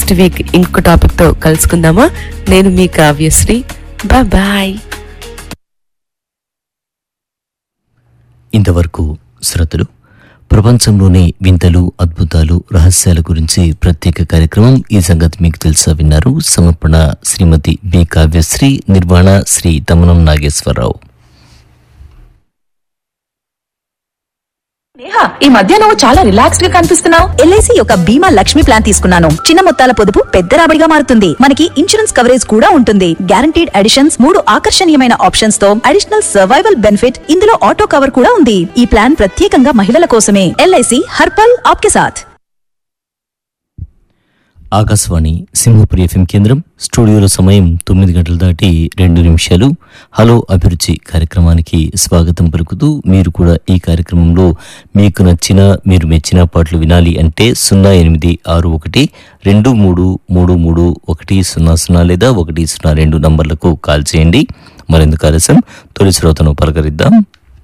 Next week ఇంకో topic తో కలుసుకుందామా నేను మీ కావ్యశ్రీ బాయ్ ఇంతవరకు శ్రోతలు ప్రపంచంలోని వింతలు అద్భుతాలు రహస్యాల గురించి ప్రత్యేక కార్యక్రమం ఈ సంగతి మీకు తెలుసా విన్నారు సమర్పణ శ్రీమతి బి కావ్యశ్రీ నిర్వహణ శ్రీ తమనం నాగేశ్వరరావు నేహా ఈ మధ్య నువ్వు చాలా రిలాక్స్డ్ గా కనిపిస్తున్నావు ఎల్ఐసి యొక్క బీమా లక్ష్మి ప్లాన్ తీసుకున్నాను చిన్న మొత్తాల పొదుపు పెద్ద రాబడిగా మారుతుంది మనకి ఇన్సూరెన్స్ కవరేజ్ కూడా ఉంటుంది గ్యారంటీడ్ అడిషన్స్ మూడు ఆకర్షణీయమైన ఆప్షన్స్ తో అడిషనల్ సర్వైవల్ బెనిఫిట్ ఇందులో ఆటో కవర్ కూడా ఉంది ఈ ప్లాన్ ప్రత్యేకంగా మహిళల కోసమే ఎల్ఐసి హర్పల్ ఆప్కే సాథ్ ఆకాశవాణి సింహపురి ఎఫ్ఎం కేంద్రం స్టూడియోలో సమయం తొమ్మిది గంటలు దాటి రెండు నిమిషాలు హలో అభిరుచి కార్యక్రమానికి స్వాగతం పలుకుతూ మీరు కూడా ఈ కార్యక్రమంలో మీకు నచ్చిన మీరు మెచ్చిన పాటలు వినాలి అంటే సున్నా ఎనిమిది ఆరు ఒకటి రెండు మూడు మూడు మూడు ఒకటి సున్నా సున్నా లేదా ఒకటి సున్నా రెండు నంబర్లకు కాల్ చేయండి మరెందుకు ఆలస్యం తొలి శ్రోతను పలకరిద్దాం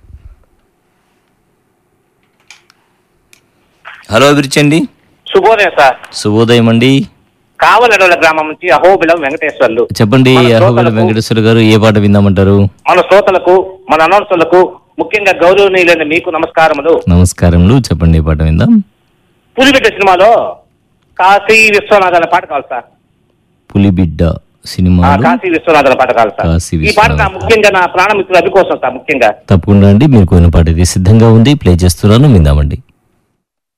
హలో అభిరుచి అండి శుభోదయం సార్ శుభోదయం అండి కావలడోల గ్రామం నుంచి అహోబిలం వెంకటేశ్వర్లు చెప్పండి మన అహోబిల శ్రోతలకు- వెంకటేశ్వర గారు ఏ పాట విందామంటారు మన శ్రోతలకు మన అనౌన్సులకు ముఖ్యంగా గౌరవనీయులైన మీకు నమస్కారములు నమస్కారములు చెప్పండి ఏ పాట విందాం పులిబిడ్డ సినిమాలో కాశీ విశ్వనాథ్ అనే పాట కావాలి సార్ పులిబిడ్డ ఆ, సినిమాలో కాశీ విశ్వనాథ్ అనే పాట కావాలి సార్ కాశీ ఈ పాట నా విశ్వనాథ్. ముఖ్యంగా నా ప్రాణమిత్రుల అభి కోసం సార్ ముఖ్యంగా తప్పకుండా అండి మీరు కోరిన పాట ఇది సిద్ధంగా ఉంది ప్లే చేస్తున్నాను విందామండి